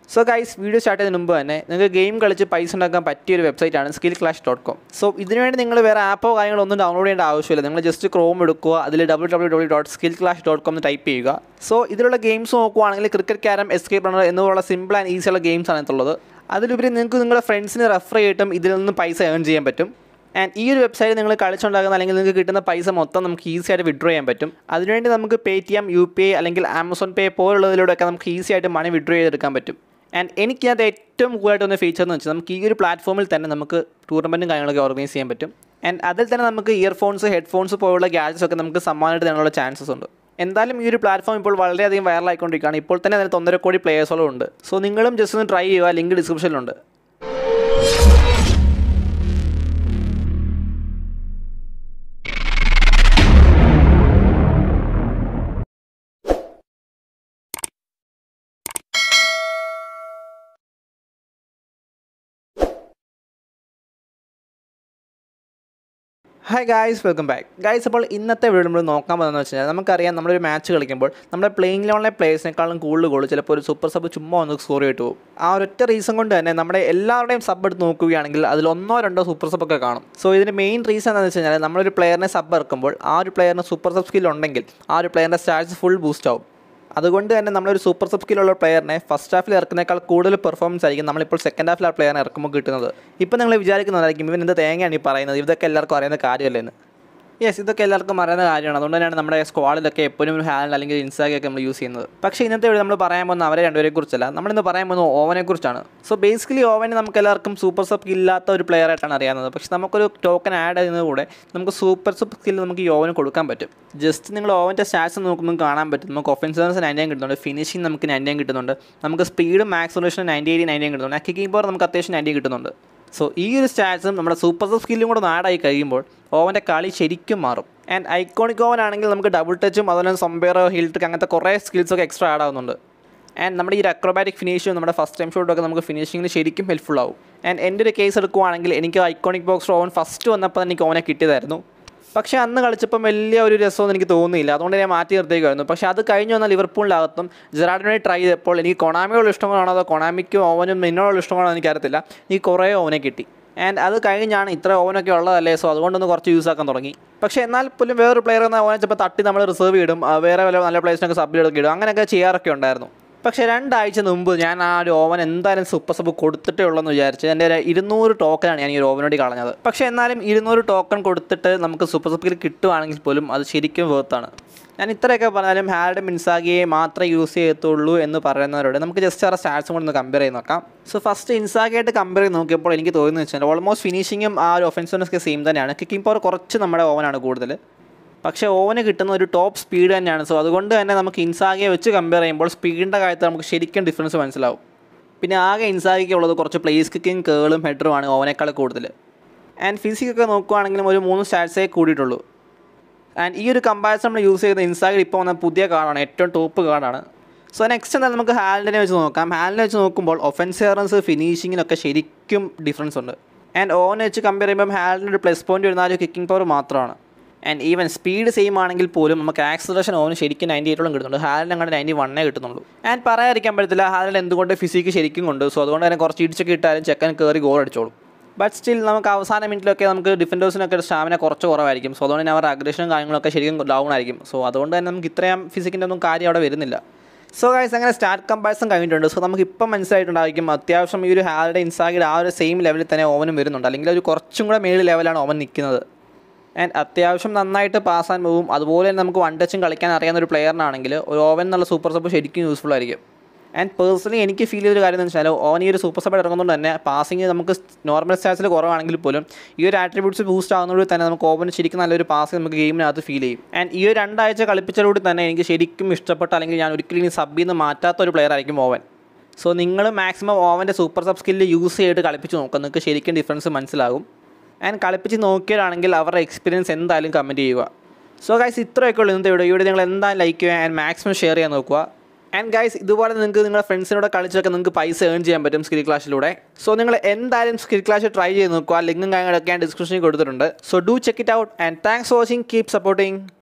so guys video start ചെയ്യുന്നതിന് മുമ്പ് തന്നെ നിങ്ങൾക്ക് ഗെയിം കളിച്ച് പൈസ ഉണ്ടാക്കാൻ പറ്റിയ ഒരു വെബ്സൈറ്റാണ് skill clash dot com so ഇതിനുവേണ്ടി നിങ്ങൾ വേറെ ആപ്പോ കാര്യങ്ങളോ ഒന്നും ഡൗൺലോഡ് ചെയ്യേണ്ട ആവശ്യമില്ല നിങ്ങൾ ജസ്റ്റ് ക്രോം എടുക്കുക അതിൽ W W W dot skill clash dot com എന്ന് ടൈപ്പ് ചെയ്യുക സോ ഇതിലുള്ള ഗെയിംസ് നോക്കുവാണെങ്കിൽ ക്രിക്കറ്റ് ക്യാരം എസ്കേപ്പ് റണ്ണർ എന്നുള്ള സിമ്പിൾ ആൻഡ് ഈസി ഉള്ള ഗെയിംസ് ആണ് ഇതിലുള്ളത് അതിലുപരി നിങ്ങൾക്ക് നിങ്ങളുടെ ഫ്രണ്ട്സിന് റെഫർ ചെയ്തിട്ടും ഇതിൽ നിന്ന് പൈസ ഏൺ ചെയ്യാൻ പറ്റും ആൻഡ് ഈ ഒരു വെബ്സൈറ്റ് നിങ്ങൾ കളിച്ചുണ്ടാക്കുന്ന അല്ലെങ്കിൽ നിങ്ങൾക്ക് കിട്ടുന്ന പൈസ മൊത്തം നമുക്ക് ഈസി ആയിട്ട് വിഡ്രോ ചെയ്യാൻ പറ്റും അതിനുവേണ്ടി നമുക്ക് Paytm U P I അല്ലെങ്കിൽ ആമസോൺ പേ പോലുള്ളതിലൂടെയൊക്കെ നമുക്ക് ഈസി ആയിട്ട് മണി വിഡ്രോ ചെയ്തെടുക്കാൻ പറ്റും ആൻഡ് എനിക്കത് ഏറ്റവും കൂടുതലായിട്ട് വന്ന ഫീച്ചർ എന്ന് വെച്ചാൽ നമുക്ക് ഈ ഒരു പ്ലാറ്റ്ഫോമിൽ തന്നെ നമുക്ക് ടൂർണമെൻറ്റും കാര്യങ്ങളൊക്കെ ഓർഗനൈസ് ചെയ്യാൻ പറ്റും ആൻഡ് അതിൽ തന്നെ നമുക്ക് ഇയർഫോൺസ് ഹെഡ്ഫോൺസ് പോലുള്ള ഗാഡ്ജറ്റ്സ് ഒക്കെ നമുക്ക് സമ്മാനമായിട്ട് തരാനുള്ള ചാൻസസ് ഉണ്ട് എന്തായാലും ഈ ഒരു പ്ലാറ്റ്ഫോം ഇപ്പോൾ വളരെയധികം വൈറലായിക്കൊണ്ടിരിക്കുകയാണ് ഇപ്പോൾ തന്നെ അതിനകത്ത് ഒന്നര കോടി പ്ലേയേഴ്സോളം ഉണ്ട് സോ നിങ്ങളും ജസ്റ്റ് ഒന്ന് ട്രൈ ചെയ്യുക ലിങ്ക് ഡിസ്ക്രിപ്ഷനിലുണ്ട് hi guys welcome back guys അപ്പോൾ ഇന്നത്തെ വീഡിയോ നമ്മൾ നോക്കാൻ പോകുന്നത് വെച്ച് കഴിഞ്ഞാൽ നമുക്കറിയാം നമ്മളൊരു മാച്ച് കളിക്കുമ്പോൾ നമ്മുടെ പ്ലേയിങ് ലെവലിലെ പ്ലേയേഴ്സിനേക്കാളും കൂടുതൽ ഗോൾ ചിലപ്പോൾ ഒരു സൂപ്പർ സബ് ചുമ്മാ ഒന്ന് സ്കോർ ചെയ്തിട്ട് പോകും ആ ഒരൊറ്റ റീസൺ കൊണ്ട് തന്നെ നമ്മുടെ എല്ലാവരുടെയും സബ് എടുത്ത് നോക്കുകയാണെങ്കിൽ അതിൽ ഒന്നോ രണ്ടോ സൂപ്പർ സബ് ഒക്കെ കാണും സോ ഇതിൻ്റെ മെയിൻ റീസൺ എന്താണെന്ന് വെച്ച് കഴിഞ്ഞാൽ നമ്മളൊരു പ്ലെയറിനെ സബ് ഇറക്കുമ്പോൾ ആ ഒരു പ്ലെയറിന് സൂപ്പർ സബ് സ്കിൽ ഉണ്ടെങ്കിൽ ആ ഒരു പ്ലെയറിൻ്റെ സ്റ്റാറ്റ്സ് ഫുൾ ബൂസ്റ്റ് ആവും അതുകൊണ്ട് തന്നെ നമ്മളൊരു സൂപ്പർ സബ് സ്കില്ലുള്ള പ്ലെയറിനെ ഫസ്റ്റ് ഹാഫിൽ ഇറക്കുന്നേക്കാൾ കൂടുതൽ പെർഫോമൻസ് ആയിരിക്കും നമ്മളിപ്പോൾ സെക്കൻഡ് ഹാഫിൽ ആ പ്ലെയറിനെ ഇറക്കുമ്പോൾ കിട്ടുന്നത് ഇപ്പോൾ നിങ്ങൾ വിചാരിക്കുന്നതായിരിക്കും ഇവൻ എന്ത് തേങ്ങയാണ് ഈ പറയുന്നത് ഇതൊക്കെ എല്ലാവർക്കും അറിയുന്ന കാര്യമല്ലെന്ന് യെസ് ഇതൊക്കെ എല്ലാവർക്കും അറിയുന്ന കാര്യമാണ് അതുകൊണ്ട് തന്നെയാണ് നമ്മുടെ സ്ക്വാഡിലൊക്കെ എപ്പോഴും ഒരു ഹാൻഡ് അല്ലെങ്കിൽ ഇൻസ്റ്റാഗ്രാം നമ്മൾ യൂസ് ചെയ്യുന്നത് പക്ഷേ ഇന്നത്തെ വീഡിയോ നമ്മൾ പറയാൻ പോകുന്ന അവരെ രണ്ടുപേരെ കുറിച്ചല്ല നമ്മളിന്ന് പറയാൻ പോകുന്നത് ഓവനെ കുറിച്ചാണ് സോ ബേസിക്കലി ഓവനെ നമുക്ക് എല്ലാവർക്കും സൂപ്പർ സബ് ഇല്ലാത്ത ഒരു പ്ലെയർ ആയിട്ടാണ് അറിയാവുന്നത് പക്ഷേ നമുക്കൊരു ടോക്കൺ ആഡ് ചെയ്യുന്നത് കൂടെ നമുക്ക് സൂപ്പർ സബ് സ്കിൽ നമുക്ക് ഈ ഓവന് കൊടുക്കാൻ പറ്റും ജസ്റ്റ് നിങ്ങൾ ഓവൻ്റെ സ്റ്റാറ്റ്സ് നോക്കുമ്പോൾ കാണാൻ പറ്റും നമുക്ക് ഒഫൻസേഴ്സ് നയൻറ്റീൻ കിട്ടുന്നുണ്ട് ഫിനിഷിംഗ് നമുക്ക് നയൻറ്റീൻ കിട്ടുന്നുണ്ട് നമുക്ക് സ്പീഡും മാക്സിമേഷൻ നയൻറ്റി എയ്റ്റി നയൻറ്റീൻ കിട്ടുന്നുണ്ട് കിക്കിംഗ് പവർ നമുക്ക് അത്യാവശ്യം നയൻറ്റീൻ കിട്ടുന്നുണ്ട് സോ ഈ ഒരു സ്റ്റാറ്റ്സും നമ്മുടെ സൂപ്പർ സബ് സ്കില്ലും കൂടെ നാടായി കഴിയുമ്പോൾ ഓവൻ്റെ കളി ശരിക്കും മാറും ആൻഡ് ഐക്കോണിക് ഓവൻ ആണെങ്കിൽ നമുക്ക് ഡബിൾ ടച്ചും അതുപോലെ സമ്പയർ ഹിൽ ട്രിക്ക് അങ്ങനത്തെ കുറേ സ്കിൽസൊക്കെ എക്സ്ട്രാ ആഡ് ആവുന്നുണ്ട് ആൻഡ് നമ്മുടെ ഈ അക്രോബാറ്റിക് ഫിനിഷും നമ്മുടെ ഫസ്റ്റ് ടൈം ഷോട്ടൊക്കെ നമുക്ക് ഫിനിഷിങ്ങിന് ശരിക്കും ഹെൽപ്ഫുൾ ആവും ആൻഡ് എൻ്റെ ഒരു കേസ് എടുക്കുവാണെങ്കിൽ എനിക്ക് ഐക്കോണിക് ബോക്സ് ഓവൻ ഫസ്റ്റ് വന്നപ്പോൾ എനിക്ക് ഓവനെ കിട്ടിയതായിരുന്നു പക്ഷേ അന്ന് കളിച്ചപ്പം വലിയ ഒരു രസമൊന്നും എനിക്ക് തോന്നിയില്ല അതുകൊണ്ട് ഞാൻ മാറ്റി നിർത്തിയേക്കുമായിരുന്നു പക്ഷേ അത് കഴിഞ്ഞ് വന്ന ലിവർപൂളിനകത്തും ജെറാഡിനെ ട്രൈ ചെയ്തപ്പോൾ എനിക്ക് കൊണാമിയോട് ഇഷ്ടമാണോ അതോ കൊണാമിക്കും ഓവനും മിന്നോടുള്ള ഇഷ്ടമാണോ എനിക്കറിയത്തില്ല ഈ കുറേ ഓവനെ കിട്ടി ആൻഡ് അത് കഴിഞ്ഞാണ് ഇത്ര ഓവനൊക്കെ ഉള്ളതല്ലേ സോ അതുകൊണ്ടൊന്ന് കുറച്ച് യൂസ് ആക്കാൻ തുടങ്ങി പക്ഷേ എന്നാൽ പോലും വേറൊരു പ്ലെയർ എന്ന ഓവനെ ചിലപ്പോൾ തട്ടി നമ്മൾ റിസർവ് ചെയ്യിടും ആ, വേറെ വല്ല നല്ല പ്ലേസിനൊക്കെ സബ് ചെയ്തൊക്കെ ഇടും അങ്ങനെയൊക്കെ ചെയ്യാറൊക്കെ ഉണ്ടായിരുന്നു പക്ഷേ രണ്ടാഴ്ച മുമ്പ് ഞാൻ ആ ഒരു ഓവൻ എന്തായാലും സൂപ്പർ സബ് കൊടുത്തിട്ടേ ഉള്ളെന്ന് വിചാരിച്ച് എൻ്റെ ഒരു ഇരുന്നൂറ് ടോക്കനാണ് ഞാൻ ഈ ഒരു ഓവനോട് കളഞ്ഞത് പക്ഷേ എന്നാലും ഇരുന്നൂറ് ടോക്കൺ കൊടുത്തിട്ട് നമുക്ക് സൂപ്പർ സബിൽ കിട്ടുവാണെങ്കിൽ പോലും അത് ശരിക്കും വേർത്താണ് ഞാൻ ഇത്രയൊക്കെ പറഞ്ഞാലും ഹാരുടെ മിൻസാഗിയെ മാത്രമേ യൂസ് ചെയ്യത്തുള്ളൂ എന്ന് പറയുന്നവരോട് നമുക്ക് ജസ്റ്റ് ആ സ്റ്റാറ്റ്സും കൂടെ ഒന്ന് കമ്പയർ ചെയ്ത് നോക്കാം സോ ഫസ്റ്റ് ഇൻസാഗിയായിട്ട് കമ്പയർ ചെയ്ത് നോക്കിയപ്പോൾ എനിക്ക് തോന്നുന്നത് വെച്ചാൽ ഓൾമോസ്റ്റ് ഫിനിഷിങ്ങും ആ ഒരു ഒഫൻസിനൊക്കെ സെയിം തന്നെയാണ് കിക്കിംഗ് പവർ കുറച്ച് നമ്മുടെ ഓവനാണ് കൂടുതൽ പക്ഷേ ഓവന് കിട്ടുന്ന ഒരു ടോപ്പ് സ്പീഡ് തന്നെയാണ് സോ അതുകൊണ്ട് തന്നെ നമുക്ക് ഇൻസാഗിയെ വെച്ച് കമ്പയർ ചെയ്യുമ്പോൾ സ്പീഡിൻ്റെ കാര്യത്തിൽ നമുക്ക് ശരിക്കും ഡിഫറൻസ് മനസ്സിലാവും പിന്നെ ആകെ ഇൻസാഗിക്ക് ഉള്ളത് കുറച്ച് പ്ലേസ് കിക്കിങ് കേളും ഹെഡറുമാണ് ഓവനേക്കാൾ കൂടുതൽ ആൻഡ് ഫിസിക്കൊക്കെ നോക്കുവാണെങ്കിലും ഒരു മൂന്ന് സ്റ്റാറ്റ്സേ കൂടിയിട്ടുള്ളൂ ആൻഡ് ഈ ഒരു കമ്പാരിസൺ നമ്മൾ യൂസ് ചെയ്യുന്ന ഇൻസ്റ്റാഗ്രാം ഇപ്പോൾ വന്ന പുതിയ കാർഡാണ് ഏറ്റവും ടോപ്പ് കാർഡാണ് സോ നെക്സ്റ്റ് എന്തായാലും നമുക്ക് ഹാലിനെ വെച്ച് നോക്കാം ഹാലിനെ വെച്ച് നോക്കുമ്പോൾ ഒഫൻസേറൻസ് ഫിനിഷിങ്ങിനൊക്കെ ശരിക്കും ഡിഫറൻസ് ഉണ്ട് ആൻഡ് ഓനെ വെച്ച് കമ്പയർ ചെയ്യുമ്പോൾ ഹാലിന് ഒരു പ്ലസ് പോയിന്റ് വരുന്ന ആ ഒരു കിക്കിംഗ് പവർ മാത്രമാണ് ആൻഡ് ഈവൻ സ്പീഡ് സെയിം ആണെങ്കിൽ പോലും നമുക്ക് ആക്സലേഷൻ ഓന് ശരിക്കും നയൻറ്റി എയ്റ്റോളം കിട്ടുന്നുണ്ട് ഹാലിന് അങ്ങോട്ട് നയൻറ്റി വണ്ണേ കിട്ടുന്നുള്ളൂ ആൻഡ് പറയാതിരിക്കാൻ പറ്റത്തില്ല ഹാലിൽ എന്തുകൊണ്ട് ഫിസിക്ക് ശരിക്കും കൊണ്ട് സോ അതുകൊണ്ട് തന്നെ കുറച്ച് ഇടിച്ചൊക്കെ ഇട്ടാലും ചെക്കൻ കയറി ഗോൾ അടിച്ചോളും ബട്ട് സ്റ്റിൽ നമുക്ക് അവസാന മിനിറ്റിലൊക്കെ നമുക്ക് ഡിഫൻഡേഴ്സിനൊക്കെ സ്റ്റാമിന കുറച്ച് കുറവായിരിക്കും സോ അതുകൊണ്ട് തന്നെ അവരുടെ അഗ്രഷനും കാര്യങ്ങളൊക്കെ ശരിക്കും ഡൗൺ ആയിരിക്കും സോ അതുകൊണ്ട് തന്നെ നമുക്ക് ഇത്രയും ഫിസിക്കിൻ്റെ ഒന്നും കാര്യം അവിടെ വരുന്നില്ല സോ ഗൈസ് അങ്ങനെ സ്റ്റാർട്ട് കമ്പാരിസൺ കഴിഞ്ഞിട്ടുണ്ട് സോ നമുക്ക് ഇപ്പം മനസ്സിലായിട്ടുണ്ടായിരിക്കും അത്യാവശ്യം ഈ ഒരു ഹാലിയുടെ ഇൻസാഗിയുടെ ആ ഒരു സെയിം ലെവലിൽ തന്നെ ഓവനും വരുന്നുണ്ട് അല്ലെങ്കിൽ ഒരു കുറച്ചും കൂടെ മേളിൽ ലെവലാണ് ഓവൻ നിൽക്കുന്നത് ആൻഡ് അത്യാവശ്യം നന്നായിട്ട് പാസ്സാൻ പോകും അതുപോലെ തന്നെ നമുക്ക് വൺ ടച്ചും കളിക്കാൻ അറിയാവുന്ന ഒരു പ്ലെയറിനാണെങ്കിൽ ഒരു ഓവൻ എന്നുള്ള സൂപ്പർ സബ് ശരിക്കും യൂസ്ഫുൾ ആയിരിക്കും ആൻഡ് പേഴ്സണലി എനിക്ക് ഫീൽ ചെയ്തൊരു കാര്യം എന്ന് വെച്ചാൽ ഓൻ ഈ ഒരു സൂപ്പർ സബ് ഇറങ്ങുന്നതുകൊണ്ട് തന്നെ പാസിങ് നമുക്ക് നോർമൽ സ്റ്റാറ്റ്സിൽ കുറവാണെങ്കിൽ പോലും ഈ ഒരു ആട്രിബ്യൂട്ട്സ് ബൂസ്റ്റ് ആകുന്നതോടെ തന്നെ നമുക്ക് ഓവന് ശരിക്കും നല്ലൊരു പാസ് നമുക്ക് ഗെയിമിനകത്ത് ഫീൽ ചെയ്യും ആൻഡ് ഈ ഒരു രണ്ടാഴ്ച കളിപ്പിച്ചതോടെ തന്നെ എനിക്ക് ശരിക്കും ഇഷ്ടപ്പെട്ട അല്ലെങ്കിൽ ഞാൻ ഒരിക്കലും ഇനി സബിൽ നിന്ന് മാറ്റാത്ത ഒരു പ്ലെയർ ആയിരിക്കും ഓവൻ സോ നിങ്ങൾ മാക്സിമം ഓവൻ്റെ സൂപ്പർ സബ് സ്കില്ല് യൂസ് ചെയ്തിട്ട് കളിപ്പിച്ച് നോക്കുക നിങ്ങൾക്ക് ശരിക്കും ഡിഫറൻസ് മനസ്സിലാകും ആൻഡ് കളിപ്പിച്ച് നോക്കിയതാണെങ്കിൽ അവരുടെ എക്സ്പീരിയൻസ് എന്തായാലും കമൻറ്റ് ചെയ്യുക സോ ഗൈസ് ഇത്രയൊക്കെ ഉള്ളൂ ഇന്നത്തെ വീഡിയോ ഇവിടെ നിങ്ങൾ എന്തായാലും ലൈക്ക് ചെയ്യുക ആൻഡ് മാക്സിമം ഷെയർ ചെയ്യാൻ നോക്കുക ആൻഡ് ഗൈസ് ഇതുപോലെ നിങ്ങൾക്ക് നിങ്ങളുടെ ഫ്രണ്ട്സിനോട് കളിച്ചൊക്കെ നിങ്ങൾക്ക് പൈസ ഏൺ ചെയ്യാൻ പറ്റും സ്കിൽ ക്ലാഷിലൂടെ സോ നിങ്ങൾ എന്തായാലും സ്കിൽ ക്ലാഷ് ട്രൈ ചെയ്ത് നോക്കുക ലിങ്കും കാര്യങ്ങളൊക്കെ ഞാൻ ഡിസ്ക്രിപ്ഷനിൽ കൊടുത്തിട്ടുണ്ട് so do check it out and thanks for watching keep supporting